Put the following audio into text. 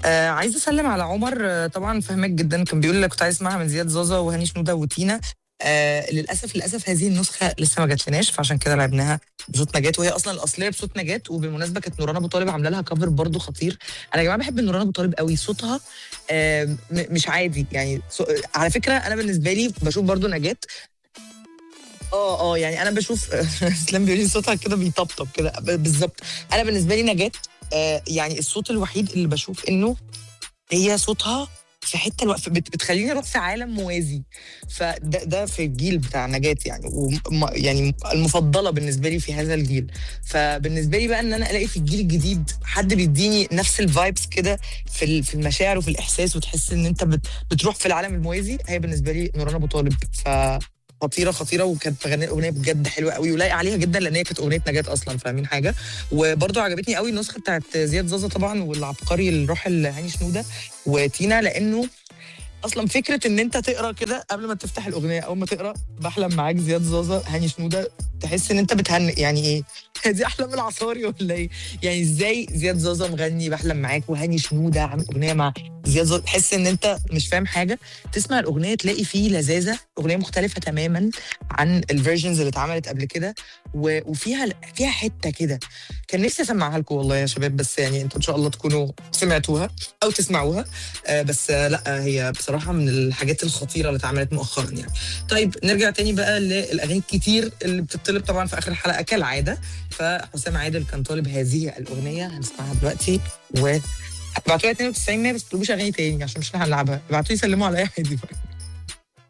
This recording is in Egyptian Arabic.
آه عايزه اسلم على عمر آه طبعا فاهمك جدا كان بيقول لك كنت عايز اسمعها من زياد زازا وهاني شنوده وتينا آه للاسف للاسف هذه النسخه لسه ما جاتلناش فعشان كده لعبناها بصوت نجاة وهي اصلا الاصليه بصوت نجاة وبالمناسبه كانت نوران ابو طالب عامله لها كفر برضو خطير انا يا جماعه بحب نوران ابو طالب قوي صوتها آه م- مش عادي يعني صو- على فكره انا بالنسبه لي بشوف برضو نجاة اه اه يعني انا بشوف اسلام بيقول لي صوتها كده بيطبطب كده ب- بالظبط انا بالنسبه لي نجاة آه يعني الصوت الوحيد اللي بشوف انه هي صوتها في حته الوقف بت- بتخليني اروح في عالم موازي فده ده في الجيل بتاع نجاة يعني وم يعني المفضله بالنسبه لي في هذا الجيل فبالنسبه لي بقى ان انا الاقي في الجيل الجديد حد بيديني نفس الفايبس كده في ال- في المشاعر وفي الاحساس وتحس ان انت بت بتروح في العالم الموازي هي بالنسبه لي نوران ابو طالب ف خطيره خطيره وكانت مغنيه اغنيه بجد حلوه قوي ولايقه عليها جدا لان هي كانت اغنيه نجاة اصلا فاهمين حاجه وبرضه عجبتني قوي النسخه بتاعت زياد زازا طبعا والعبقري الراحل هاني شنوده وتينا لانه اصلا فكره ان انت تقرا كده قبل ما تفتح الاغنيه اول ما تقرا بحلم معاك زياد زازا هاني شنوده تحس ان انت بتهنئ يعني ايه دي احلام العصاري ولا ايه يعني ازاي زياد زازا مغني بحلم معاك وهاني شنوده عامل اغنيه مع زياد زازا تحس ان انت مش فاهم حاجه تسمع الاغنيه تلاقي فيه لذاذه اغنيه مختلفه تماما عن الفيرجنز اللي اتعملت قبل كده و- وفيها فيها حته كده كان نفسي اسمعها لكم والله يا شباب بس يعني انتوا ان شاء الله تكونوا سمعتوها او تسمعوها آه بس آه لا آه هي بصراحه من الحاجات الخطيره اللي اتعملت مؤخرا يعني طيب نرجع تاني بقى للاغاني الكتير اللي بتطلب طبعا في اخر الحلقه كالعاده فحسام عادل كان طالب هذه الاغنيه هنسمعها دلوقتي و ابعتوا لي 92 100 بس تطلبوش اغاني تاني عشان مش هنلعبها ابعتوا لي سلموا على اي حد